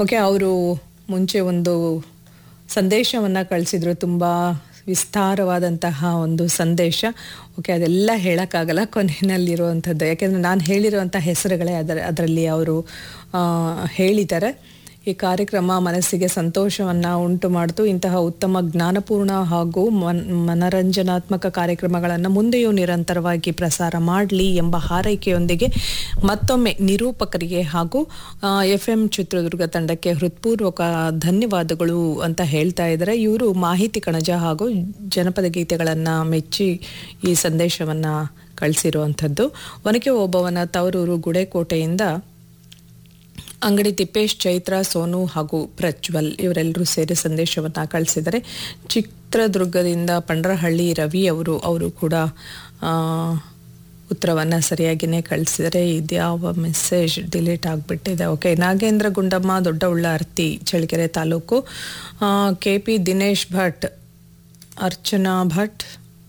okay ಅವರು ಮುಂಚೆ ಒಂದು ಸಂದೇಶವನ್ನು ಕಳಿಸಿದ್ರು ತುಂಬ ವಿಸ್ತಾರವಾದಂತಹ ಒಂದು ಸಂದೇಶ ಓಕೆ ಅದೆಲ್ಲ ಹೇಳೋಕ್ಕಾಗಲ್ಲ ಕೊನೆಯಲ್ಲಿರುವಂಥದ್ದು ಯಾಕೆಂದರೆ ನಾನು ಹೇಳಿರುವಂಥ ಹೆಸರುಗಳೇ ಅದರ ಅದರಲ್ಲಿ ಅವರು ಹೇಳಿದ್ದಾರೆ ಈ ಕಾರ್ಯಕ್ರಮ ಮನಸ್ಸಿಗೆ ಸಂತೋಷವನ್ನು ಉಂಟು ಮಾಡ್ತು ಇಂತಹ ಉತ್ತಮ ಜ್ಞಾನಪೂರ್ಣ ಹಾಗೂ ಮನ್ ಮನರಂಜನಾತ್ಮಕ ಕಾರ್ಯಕ್ರಮಗಳನ್ನು ಮುಂದೆಯೂ ನಿರಂತರವಾಗಿ ಪ್ರಸಾರ ಮಾಡಲಿ ಎಂಬ ಹಾರೈಕೆಯೊಂದಿಗೆ ಮತ್ತೊಮ್ಮೆ ನಿರೂಪಕರಿಗೆ ಹಾಗೂ ಎಫ್ ಎಂ ಚಿತ್ರದುರ್ಗ ತಂಡಕ್ಕೆ ಹೃತ್ಪೂರ್ವಕ ಧನ್ಯವಾದಗಳು ಅಂತ ಹೇಳ್ತಾ ಇದ್ದಾರೆ ಇವರು ಮಾಹಿತಿ ಕಣಜ ಹಾಗೂ ಜನಪದ ಗೀತೆಗಳನ್ನು ಮೆಚ್ಚಿ ಈ ಸಂದೇಶವನ್ನು ಕಳಿಸಿರುವಂಥದ್ದು ಒನಕೆ ಓಬವ್ವನ ತವರೂರು ಗುಡೇಕೋಟೆಯಿಂದ ಅಂಗಡಿ ತಿಪ್ಪೇಶ್ ಚೈತ್ರ ಸೋನು ಹಾಗೂ ಪ್ರಜ್ವಲ್ ಇವರೆಲ್ಲರೂ ಸೇರಿ ಸಂದೇಶವನ್ನು ಕಳಿಸಿದ್ದಾರೆ ಚಿತ್ರದುರ್ಗದಿಂದ ಪಂಡ್ರಹಳ್ಳಿ ರವಿ ಅವರು ಅವರು ಕೂಡ ಉತ್ತರವನ್ನು ಸರಿಯಾಗಿಯೇ ಕಳಿಸಿದರೆ ಇದ್ಯಾವ ಮೆಸೇಜ್ ಡಿಲೀಟ್ ಆಗಿಬಿಟ್ಟಿದೆ ಓಕೆ ನಾಗೇಂದ್ರ ಗುಂಡಮ್ಮ ದೊಡ್ಡ ಉಳ್ಳಾರ್ತಿ ಚಳ್ಳಕೆರೆ ತಾಲೂಕು ಕೆ ಪಿ ದಿನೇಶ್ ಭಟ್ ಅರ್ಚನಾ ಭಟ್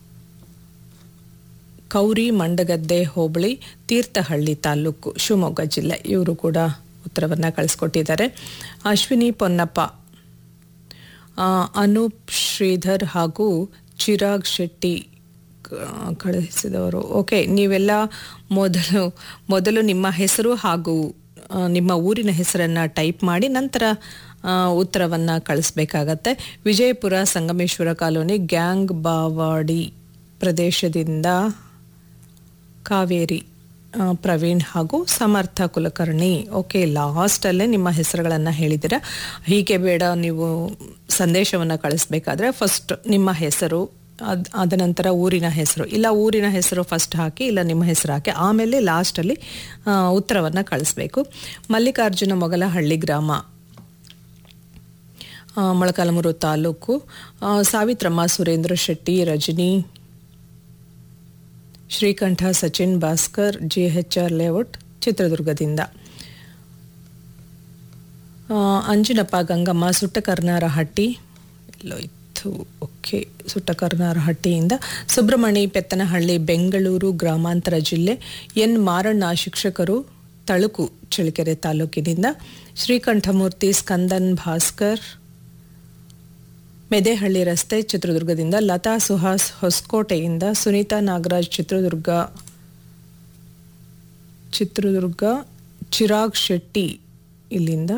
ಕೌರಿ ಮಂಡಗದ್ದೆ ಹೋಬಳಿ ತೀರ್ಥಹಳ್ಳಿ ತಾಲೂಕು ಶಿವಮೊಗ್ಗ ಜಿಲ್ಲೆ ಇವರು ಕೂಡ ಉತ್ತರವನ್ನು ಕಳಿಸ್ಕೊಟ್ಟಿದ್ದಾರೆ ಅಶ್ವಿನಿ ಪೊನ್ನಪ್ಪ ಅನೂಪ್ ಶ್ರೀಧರ್ ಹಾಗೂ ಚಿರಾಗ್ ಶೆಟ್ಟಿ ಕಳಿಸಿದವರು ಓಕೆ ನೀವೆಲ್ಲ ಮೊದಲು ಮೊದಲು ನಿಮ್ಮ ಹೆಸರು ಹಾಗೂ ನಿಮ್ಮ ಊರಿನ ಹೆಸರನ್ನು ಟೈಪ್ ಮಾಡಿ ನಂತರ ಉತ್ತರವನ್ನು ಕಳಿಸ್ಬೇಕಾಗತ್ತೆ ವಿಜಯಪುರ ಸಂಗಮೇಶ್ವರ ಕಾಲೋನಿ ಗ್ಯಾಂಗ್ ಬಾವಾಡಿ ಪ್ರದೇಶದಿಂದ ಕಾವೇರಿ ಪ್ರವೀಣ್ ಹಾಗೂ ಸಮರ್ಥ ಕುಲಕರ್ಣಿ ಓಕೆ ಲಾಸ್ಟಲ್ಲೇ ನಿಮ್ಮ ಹೆಸರುಗಳನ್ನು ಹೇಳಿದ್ದೀರಾ ಹೀಗೆ ಬೇಡ ನೀವು ಸಂದೇಶವನ್ನು ಕಳಿಸ್ಬೇಕಾದ್ರೆ ಫಸ್ಟ್ ನಿಮ್ಮ ಹೆಸರು ಅದು ಅದ ನಂತರ ಊರಿನ ಹೆಸರು ಇಲ್ಲ ಊರಿನ ಹೆಸರು ಫಸ್ಟ್ ಹಾಕಿ ಇಲ್ಲ ನಿಮ್ಮ ಹೆಸರು ಹಾಕಿ ಆಮೇಲೆ ಲಾಸ್ಟಲ್ಲಿ ಉತ್ತರವನ್ನು ಕಳಿಸ್ಬೇಕು ಮಲ್ಲಿಕಾರ್ಜುನ ಮೊಗಲಹಳ್ಳಿ ಗ್ರಾಮ ಮೊಳಕಾಲ್ಮೂರು ತಾಲೂಕು Savitramma Surendra Shetty Rajani Srikantha Sachin Bhaskar G H R layout ಚಿತ್ರದುರ್ಗದಿಂದ ಅಂಜನಪ್ಪ ಗಂಗಮ್ಮ ಸುಟ್ಟಕರ್ನಾರಹಟ್ಟಿ ಎಲ್ಲೋ ಇತ್ತು ಓಕೆ ಸುಟ್ಟಕರ್ನಾರಹಟ್ಟಿಯಿಂದ ಸುಬ್ರಹ್ಮಣಿ ಪೆತ್ತನಹಳ್ಳಿ ಬೆಂಗಳೂರು ಗ್ರಾಮಾಂತರ ಜಿಲ್ಲೆ ಎನ್ ಮಾರಣ್ಣ ಶಿಕ್ಷಕರು ತಳುಕು ಚಳ್ಳಕೆರೆ ತಾಲೂಕಿನಿಂದ ಶ್ರೀಕಂಠಮೂರ್ತಿ ಸ್ಕಂದನ್ ಭಾಸ್ಕರ್ ಮೆದೆಹಳ್ಳಿ ರಸ್ತೆ ಚಿತ್ರದುರ್ಗದಿಂದ ಲತಾ ಸುಹಾಸ್ ಹೊಸಕೋಟೆಯಿಂದ ಸುನೀತಾ ನಾಗರಾಜ್ ಚಿತ್ರದುರ್ಗ ಚಿತ್ರದುರ್ಗ ಚಿರಾಗ್ ಶೆಟ್ಟಿ ಇಲ್ಲಿಂದ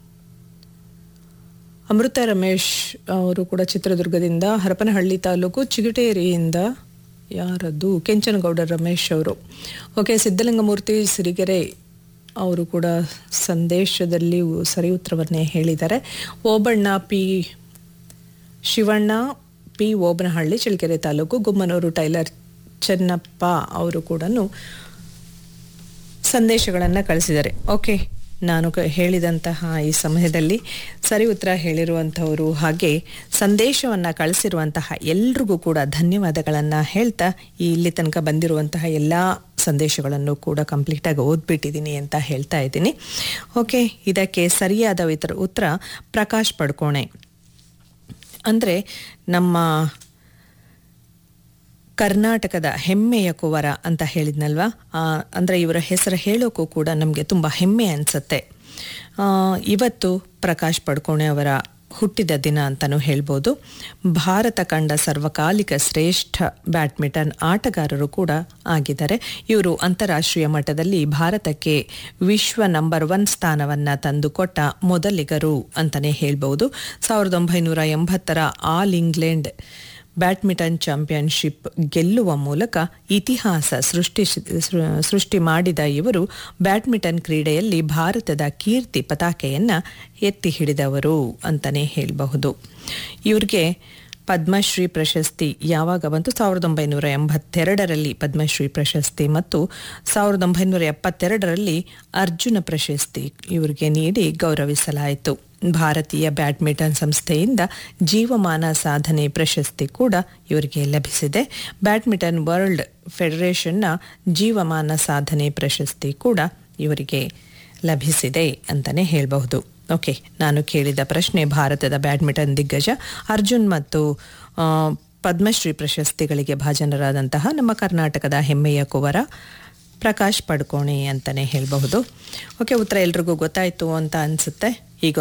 ಅಮೃತ ರಮೇಶ್ ಅವರು ಕೂಡ ಚಿತ್ರದುರ್ಗದಿಂದ ಹರಪನಹಳ್ಳಿ ತಾಲೂಕು ಚಿಗಟೇರಿಯಿಂದ ಯಾರದ್ದು ಕೆಂಚನಗೌಡ ರಮೇಶ್ ಅವರು ಓಕೆ ಸಿದ್ಧಲಿಂಗಮೂರ್ತಿ ಸಿರಿಗೆರೆ ಅವರು ಕೂಡ ಸಂದೇಶದಲ್ಲಿ ಸರಿ ಉತ್ತರವನ್ನೇ ಹೇಳಿದ್ದಾರೆ ಓಬಣ್ಣ ಪಿ ಶಿವಣ್ಣ ಪಿ ಓಬನಹಳ್ಳಿ ಚಳ್ಳಕೆರೆ ತಾಲೂಕು ಗುಮ್ಮನೂರು ಟೈಲರ್ ಚೆನ್ನಪ್ಪ ಅವರು ಕೂಡ ಸಂದೇಶಗಳನ್ನು ಕಳಿಸಿದ್ದಾರೆ ಓಕೆ ನಾನು ಹೇಳಿದಂತಹ ಈ ಸಮಯದಲ್ಲಿ ಸರಿ ಉತ್ತರ ಹೇಳಿರುವಂಥವರು ಹಾಗೆ ಸಂದೇಶವನ್ನು ಕಳಿಸಿರುವಂತಹ ಎಲ್ರಿಗೂ ಕೂಡ ಧನ್ಯವಾದಗಳನ್ನು ಹೇಳ್ತಾ ಇಲ್ಲಿ ತನಕ ಬಂದಿರುವಂತಹ ಎಲ್ಲ ಸಂದೇಶಗಳನ್ನು ಕೂಡ ಕಂಪ್ಲೀಟಾಗಿ ಓದ್ಬಿಟ್ಟಿದ್ದೀನಿ ಅಂತ ಹೇಳ್ತಾ ಇದ್ದೀನಿ ಓಕೆ ಇದಕ್ಕೆ ಸರಿಯಾದ ಇತರ ಉತ್ತರ ಪ್ರಕಾಶ್ ಪಡ್ಕೋಣೆ ಅಂದರೆ ನಮ್ಮ ಕರ್ನಾಟಕದ ಹೆಮ್ಮೆಯ ಕುವರ ಅಂತ ಹೇಳಿದ್ನಲ್ವಾ ಅಂದರೆ ಇವರ ಹೆಸರು ಹೇಳೋಕ್ಕೂ ಕೂಡ ನಮಗೆ ತುಂಬ ಹೆಮ್ಮೆ ಅನಿಸುತ್ತೆ ಇವತ್ತು ಪ್ರಕಾಶ್ ಪಡ್ಕೋಣೆ ಅವರ ಹುಟ್ಟಿದ ದಿನ ಅಂತಲೂ ಹೇಳ್ಬೋದು ಭಾರತ ಕಂಡ ಸರ್ವಕಾಲಿಕ ಶ್ರೇಷ್ಠ ಬ್ಯಾಡ್ಮಿಂಟನ್ ಆಟಗಾರರು ಕೂಡ ಆಗಿದ್ದಾರೆ ಇವರು ಅಂತಾರಾಷ್ಟ್ರೀಯ ಮಟ್ಟದಲ್ಲಿ ಭಾರತಕ್ಕೆ ವಿಶ್ವ ನಂಬರ್ ಒನ್ ಸ್ಥಾನವನ್ನು ತಂದುಕೊಟ್ಟ ಮೊದಲಿಗರು ಅಂತಲೇ ಹೇಳ್ಬೋದು ಸಾವಿರದ ಒಂಬೈನೂರ ಎಂಬತ್ತರ ಆಲ್ ಇಂಗ್ಲೆಂಡ್ ಬ್ಯಾಡ್ಮಿಂಟನ್ ಚಾಂಪಿಯನ್ಶಿಪ್ ಗೆಲ್ಲುವ ಮೂಲಕ ಇತಿಹಾಸ ಸೃಷ್ಟಿ ಸೃಷ್ಟಿ ಮಾಡಿದ ಇವರು ಬ್ಯಾಡ್ಮಿಂಟನ್ ಕ್ರೀಡೆಯಲ್ಲಿ ಭಾರತದ ಕೀರ್ತಿ ಪತಾಕೆಯನ್ನು ಎತ್ತಿ ಹಿಡಿದವರು ಅಂತಲೇ ಹೇಳಬಹುದು ಇವ್ರಿಗೆ ಪದ್ಮಶ್ರೀ ಪ್ರಶಸ್ತಿ ಯಾವಾಗ ಬಂತು ಸಾವಿರದ ಒಂಬೈನೂರ ಎಂಬತ್ತೆರಡರಲ್ಲಿ ಪದ್ಮಶ್ರೀ ಪ್ರಶಸ್ತಿ ಮತ್ತು ಸಾವಿರದ ಒಂಬೈನೂರ ಎಪ್ಪತ್ತೆರಡರಲ್ಲಿ ಅರ್ಜುನ ಪ್ರಶಸ್ತಿ ಇವರಿಗೆ ನೀಡಿ ಗೌರವಿಸಲಾಯಿತು ಭಾರತೀಯ ಬ್ಯಾಡ್ಮಿಂಟನ್ ಸಂಸ್ಥೆಯಿಂದ ಜೀವಮಾನ ಸಾಧನೆ ಪ್ರಶಸ್ತಿ ಕೂಡ ಇವರಿಗೆ ಲಭಿಸಿದೆ ಬ್ಯಾಡ್ಮಿಂಟನ್ ವರ್ಲ್ಡ್ ಫೆಡರೇಷನ್ನ ಜೀವಮಾನ ಸಾಧನೆ ಪ್ರಶಸ್ತಿ ಕೂಡ ಇವರಿಗೆ ಲಭಿಸಿದೆ ಅಂತಲೇ ಹೇಳಬಹುದು ಓಕೆ ನಾನು ಕೇಳಿದ ಪ್ರಶ್ನೆ ಭಾರತದ ಬ್ಯಾಡ್ಮಿಂಟನ್ ದಿಗ್ಗಜ ಅರ್ಜುನ್ ಮತ್ತು ಪದ್ಮಶ್ರೀ ಪ್ರಶಸ್ತಿಗಳಿಗೆ ಭಾಜನರಾದಂತಹ ನಮ್ಮ ಕರ್ನಾಟಕದ ಹೆಮ್ಮೆಯ ಕುವರ ಪ್ರಕಾಶ್ ಪಡ್ಕೋಣೆ ಅಂತಲೇ ಹೇಳಬಹುದು ಓಕೆ ಉತ್ತರ ಎಲ್ರಿಗೂ ಗೊತ್ತಾಯಿತು ಅಂತ ಅನಿಸುತ್ತೆ